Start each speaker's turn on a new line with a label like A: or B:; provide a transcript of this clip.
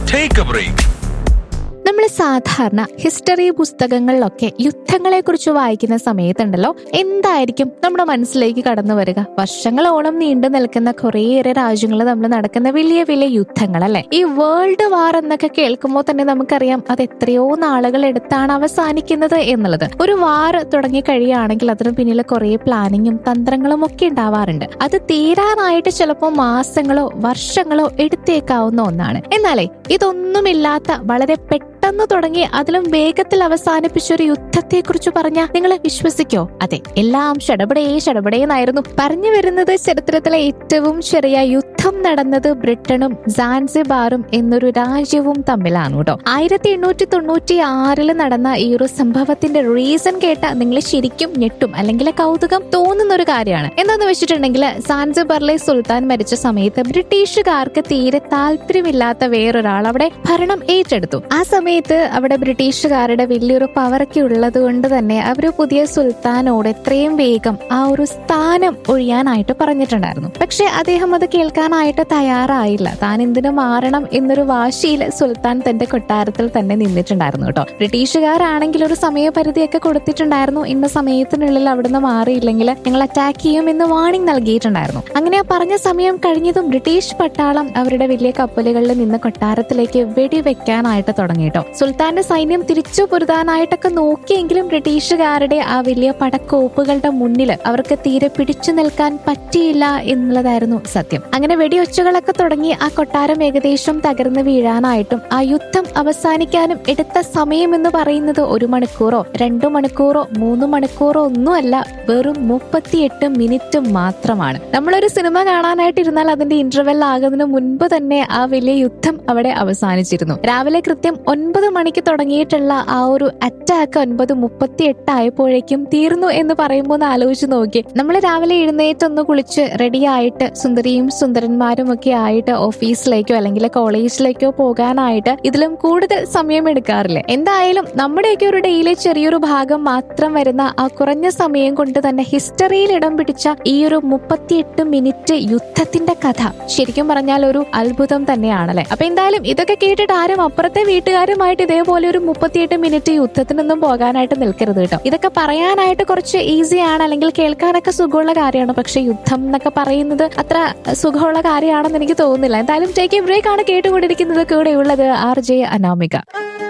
A: Take a break.
B: നമ്മൾ സാധാരണ history പുസ്തകങ്ങളിലൊക്കെ യുദ്ധങ്ങളെ കുറിച്ച് വായിക്കുന്ന സമയത്തുണ്ടല്ലോ എന്തായിരിക്കും നമ്മുടെ മനസ്സിലേക്ക് കടന്നു വരിക വർഷങ്ങളോളം നീണ്ടു നിൽക്കുന്ന കുറേയേറെ രാജ്യങ്ങൾ നമ്മൾ നടക്കുന്ന വലിയ വലിയ യുദ്ധങ്ങൾ അല്ലെ ഈ വേൾഡ് വാർ എന്നൊക്കെ കേൾക്കുമ്പോൾ തന്നെ നമുക്കറിയാം അത് എത്രയോ നാളുകൾ എടുത്താണ് അവസാനിക്കുന്നത് എന്നുള്ളത് ഒരു വാർ തുടങ്ങി കഴിയുകയാണെങ്കിൽ അതിന് പിന്നിൽ കുറേ പ്ലാനിങ്ങും തന്ത്രങ്ങളും ഒക്കെ ഉണ്ടാവാറുണ്ട് അത് തീരാനായിട്ട് ചിലപ്പോൾ മാസങ്ങളോ വർഷങ്ങളോ എടുത്തേക്കാവുന്ന ഒന്നാണ് എന്നാലേ ഇതൊന്നുമില്ലാത്ത വളരെ പെട്ടെന്ന് തുടങ്ങി അതിലും വേഗത്തിൽ അവസാനിപ്പിച്ച ഒരു യുദ്ധത്തെ കുറിച്ച് പറഞ്ഞാൽ നിങ്ങൾ വിശ്വസിക്കോ അതെ എല്ലാം ഷടപടേ ഷടപടേന്നായിരുന്നു പറഞ്ഞു വരുന്നത് ചരിത്രത്തിലെ ഏറ്റവും ചെറിയ യുദ്ധം നടന്നത് ബ്രിട്ടനും സാൻസിബാറും എന്നൊരു രാജ്യവും തമ്മിലാണ് കേട്ടോ ആയിരത്തി എണ്ണൂറ്റി തൊണ്ണൂറ്റി ആറില് നടന്ന ഈ ഒരു സംഭവത്തിന്റെ റീസൺ കേട്ട നിങ്ങൾ ശരിക്കും ഞെട്ടും അല്ലെങ്കിൽ കൗതുകം തോന്നുന്ന ഒരു കാര്യമാണ് എന്താന്ന് വെച്ചിട്ടുണ്ടെങ്കിൽ സാൻസിബാറിലെ സുൽത്താൻ മരിച്ച സമയത്ത് ബ്രിട്ടീഷുകാർക്ക് തീരെ താല്പര്യമില്ലാത്ത വേറൊരാൾ അവിടെ ഭരണം ഏറ്റെടുത്തു ആ സമയത്ത് അവിടെ ബ്രിട്ടീഷുകാരുടെ വലിയൊരു പവറൊക്കെ ഉള്ളത് കൊണ്ട് തന്നെ അവർ പുതിയ സുൽത്താനോട് എത്രയും വേഗം ആ ഒരു സ്ഥാനം ഒഴിയാനായിട്ട് പറഞ്ഞിട്ടുണ്ടായിരുന്നു പക്ഷെ അദ്ദേഹം അത് കേൾക്കാനായിട്ട് തയ്യാറായില്ല താൻ എന്തിനു മാറണം എന്നൊരു വാശിയിൽ സുൽത്താൻ തന്റെ കൊട്ടാരത്തിൽ തന്നെ നിന്നിട്ടുണ്ടായിരുന്നു കേട്ടോ ബ്രിട്ടീഷുകാരാണെങ്കിൽ ഒരു സമയപരിധിയൊക്കെ കൊടുത്തിട്ടുണ്ടായിരുന്നു ഇന്ന സമയത്തിനുള്ളിൽ അവിടുന്ന് മാറിയില്ലെങ്കിൽ ഞങ്ങൾ അറ്റാക്ക് ചെയ്യും എന്ന് വാണിംഗ് നൽകിയിട്ടുണ്ടായിരുന്നു അങ്ങനെ ആ പറഞ്ഞ സമയം കഴിഞ്ഞതും ബ്രിട്ടീഷ് പട്ടാളം അവരുടെ വലിയ കപ്പലുകളിൽ നിന്ന് കൊട്ടാരത്തിലേക്ക് വെടിവെക്കാനായിട്ട് തുടങ്ങി കേട്ടോ സുൽത്താന്റെ സൈന്യം തിരിച്ചു പൊരുതാനായിട്ടൊക്കെ നോക്കിയെങ്കിലും ബ്രിട്ടീഷുകാരുടെ ആ വലിയ പടക്കോപ്പുകളുടെ മുന്നിൽ അവർക്ക് തീരെ പിടിച്ചു നിൽക്കാൻ പറ്റിയില്ല എന്നുള്ളതായിരുന്നു സത്യം അങ്ങനെ വെടിയൊച്ചകളൊക്കെ തുടങ്ങി ആ കൊട്ടാരം ഏകദേശം തകർന്നു വീഴാനായിട്ടും ആ യുദ്ധം അവസാനിക്കാനും എടുത്ത സമയം എന്ന് പറയുന്നത് ഒരു മണിക്കൂറോ രണ്ടു മണിക്കൂറോ മൂന്ന് മണിക്കൂറോ ഒന്നുമല്ല വെറും മുപ്പത്തിയെട്ട് മിനിറ്റ് മാത്രമാണ് നമ്മളൊരു സിനിമ കാണാനായിട്ട് ഇരുന്നാൽ അതിന്റെ ഇന്റർവെൽ ആകുന്നതിന് മുൻപ് തന്നെ ആ വലിയ യുദ്ധം അവിടെ അവസാനിച്ചിരുന്നു രാവിലെ കൃത്യം ഒൻപത് മണിക്ക് തുടങ്ങിയിട്ടുള്ള ആ ഒരു അറ്റാക്ക് ഒൻപത് മുപ്പത്തി എട്ട് ആയപ്പോഴേക്കും തീർന്നു എന്ന് പറയുമ്പോൾ ഒന്ന് ആലോചിച്ച് നോക്കി നമ്മൾ രാവിലെ എഴുന്നേറ്റൊന്ന് കുളിച്ച് റെഡിയായിട്ട് സുന്ദരിയും സുന്ദരന്മാരും ഒക്കെ ആയിട്ട് ഓഫീസിലേക്കോ അല്ലെങ്കിൽ കോളേജിലേക്കോ പോകാനായിട്ട് ഇതിലും കൂടുതൽ സമയം എടുക്കാറില്ലേ എന്തായാലും നമ്മുടെയൊക്കെ ഒരു ഡെയിലി ചെറിയൊരു ഭാഗം മാത്രം വരുന്ന ആ കുറഞ്ഞ സമയം കൊണ്ട് തന്നെ ഹിസ്റ്ററിയിൽ ഇടം പിടിച്ച ഈ ഒരു മുപ്പത്തിയെട്ട് മിനിറ്റ് യുദ്ധത്തിന്റെ കഥ ശരിക്കും പറഞ്ഞാൽ ഒരു അത്ഭുതം തന്നെയാണല്ലേ അപ്പൊ എന്തായാലും ഇതൊക്കെ കേട്ടിട്ട് ആരും അപ്പുറത്തെ വീട്ടുകാരുമായിട്ട് ഇതേപോലെ ഒരു മുപ്പത്തിയെട്ട് മിനിറ്റ് യുദ്ധത്തിനൊന്നും പോകാനായിട്ട് നിൽക്കരുത് കേട്ടോ ഇതൊക്കെ പറയാനായിട്ട് കുറച്ച് ഈസിയാണ് അല്ലെങ്കിൽ കേൾക്കാനൊക്കെ സുഖമുള്ള കാര്യമാണ് പക്ഷെ യുദ്ധം എന്നൊക്കെ പറയുന്നത് അത്ര സുഖമുള്ള കാര്യമാണെന്ന് എനിക്ക് തോന്നുന്നില്ല എന്തായാലും ടേക്ക് എ ബ്രേക്ക് ആണ് കേട്ടുകൊണ്ടിരിക്കുന്നത് കൂടെയുള്ളത് ആർ ജെ അനാമിക